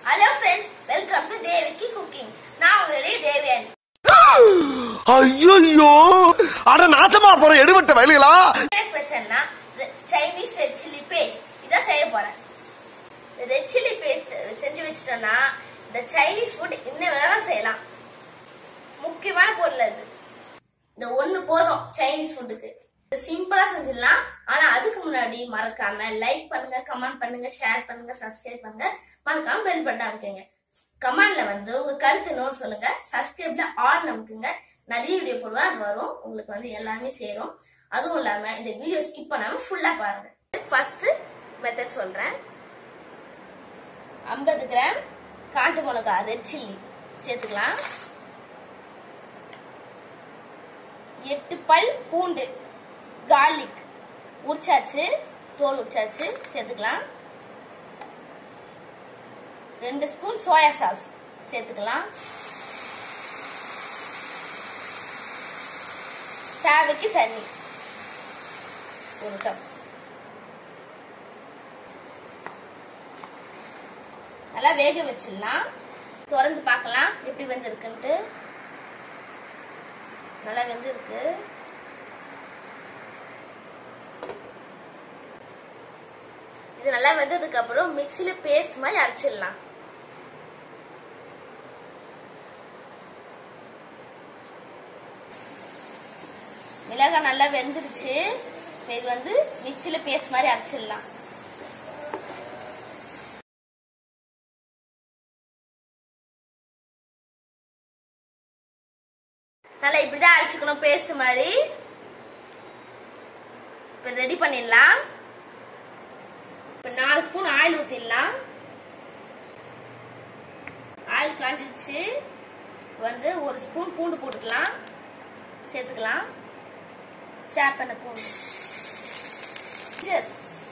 Hello friends welcome to தேவிக்கு cooking நான் உங்களுடைய தேவியன் ஐயோ அட நாசமா போற எடுபட்ட வயலுகளா என்ன ஸ்பெஷல்னா சைனீஸ் ரெட் சில்லி பேஸ்ட் இதான் செய்ய போறேன் ரெட் சில்லி பேஸ்ட் செஞ்சு வச்சிட்டோம்னா இந்த சைனீஸ் ஃபுட் இன்னும் வேணாலும் செய்யலாம் முக்கியமான பொருள் அது இந்த ஒண்ணு போதும் சைனீஸ் ஃபுட்டுக்கு சிம்பிளா செஞ்சிடலாம் ஆனா அதுக்கு முன்னாடி மறக்காம லைக் பண்ணுங்க கமெண்ட் பண்ணுங்க ஷேர் பண்ணுங்க சப்ஸ்கிரைப் பண்ணுங்க மறக்காம பெல் பட்டன் அமைக்குங்க கமெண்ட்ல வந்து உங்க கருத்து நோட் சொல்லுங்க சப்ஸ்கிரைப்ல ஆல் நமக்குங்க நிறைய வீடியோ போடுவேன் அது வரும் உங்களுக்கு வந்து எல்லாமே சேரும் அதுவும் இல்லாம இந்த வீடியோ ஸ்கிப் பண்ணாம ஃபுல்லா பாருங்க ஃபர்ஸ்ட் மெத்தட் சொல்றேன் ஐம்பது கிராம் காஞ்ச மிளகா ரெட் சில்லி சேர்த்துக்கலாம் எட்டு பல் பூண்டு கார்லிக் உரிச்சாச்சு தோல் உரிச்சாச்சு சேர்த்துக்கலாம் ரெண்டு ஸ்பூன் சோயா சாஸ் சேர்த்துக்கலாம் தேவைக்கு தண்ணி ஒரு கப் நல்லா வேக வச்சிடலாம் திறந்து பார்க்கலாம் எப்படி வெந்திருக்குன்ட்டு நல்லா வெந்திருக்கு இது நல்லா வெந்ததுக்கு அப்புறம் மிக்சியில பேஸ்ட் மாதிரி அரைச்சிடலாம் மிளகாய் நல்லா வெந்துருச்சு இப்ப இது வந்து மிக்சியில பேஸ்ட் மாதிரி அரைச்சிடலாம் நல்லா இப்படிதான் அரைச்சுக்கணும் பேஸ்ட் மாதிரி இப்ப ரெடி பண்ணிடலாம் இப்ப நாலு ஸ்பூன் ஆயில் ஊத்திடலாம் ஆயில் காஞ்சிச்சு வந்து ஒரு ஸ்பூன் பூண்டு போட்டுக்கலாம் சேர்த்துக்கலாம் சாப் பண்ண பூண்டு சரி.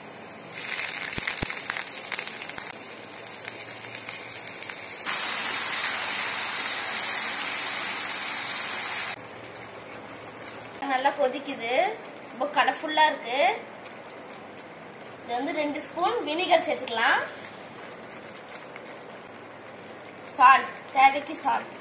நல்லா கொதிக்குது ரொம்ப கலர்ஃபுல்லா இருக்கு இது வந்து ரெண்டு ஸ்பூன் வினிகர் சேர்த்துக்கலாம் சால்ட் தேவைக்கு சால்ட்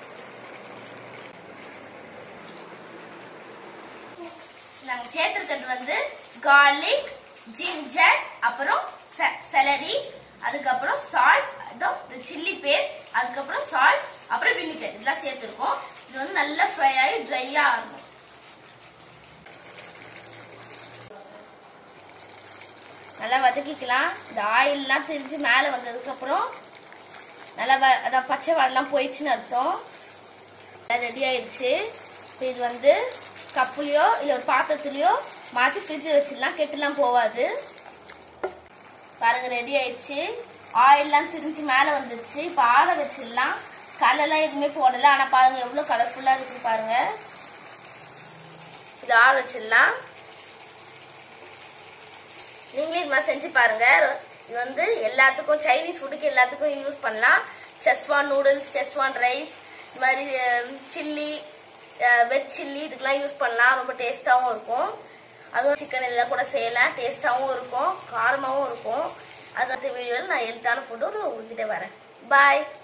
நாங்க சேர்த்திருக்கிறது வந்து கார்லிக் ஜிஞ்சர் அப்புறம் செலரி அதுக்கப்புறம் சால்ட் அதுவும் சில்லி பேஸ்ட் அதுக்கப்புறம் சால்ட் அப்புறம் வினிகர் இதெல்லாம் சேர்த்துருக்கோம் இது வந்து நல்லா ஃப்ரை ஆகி ட்ரையா ஆகணும் நல்லா வதக்கிக்கலாம் இந்த ஆயில்லாம் திரிஞ்சு மேலே வந்ததுக்கப்புறம் நல்லா வ அதான் பச்சை வாடெல்லாம் போயிடுச்சுன்னு அர்த்தம் ரெடி ஆயிடுச்சு இப்போ இது வந்து கப்புலையோ இல்லை ஒரு பாத்திரத்துலையோ மாற்றி ஃப்ரிட்ஜில் வச்சிடலாம் கெட்டுலாம் போகாது பாருங்க ரெடி ஆயிடுச்சு ஆயில்லாம் திரிஞ்சு மேலே வந்துருச்சு இப்போ ஆற வச்சிடலாம் கலர்லாம் எதுவுமே போடலை ஆனால் பாருங்க எவ்வளோ கலர்ஃபுல்லாக இருக்குது பாருங்க இது ஆற வச்சிடலாம் நீங்களே இது மாதிரி செஞ்சு பாருங்க இது வந்து எல்லாத்துக்கும் சைனீஸ் ஃபுட்டுக்கு எல்லாத்துக்கும் யூஸ் பண்ணலாம் செஸ்வான் நூடுல்ஸ் செஸ்வான் ரைஸ் இது மாதிரி சில்லி வெஜ் சில்லி இதுக்கெல்லாம் யூஸ் பண்ணலாம் ரொம்ப டேஸ்ட்டாகவும் இருக்கும் அதுவும் சிக்கன் எல்லாம் கூட செய்யலாம் டேஸ்ட்டாகவும் இருக்கும் காரமாகவும் இருக்கும் அது வீடியோவில் நான் ஹெல்த்தான ஃபுட்டு உங்ககிட்ட வரேன் பாய்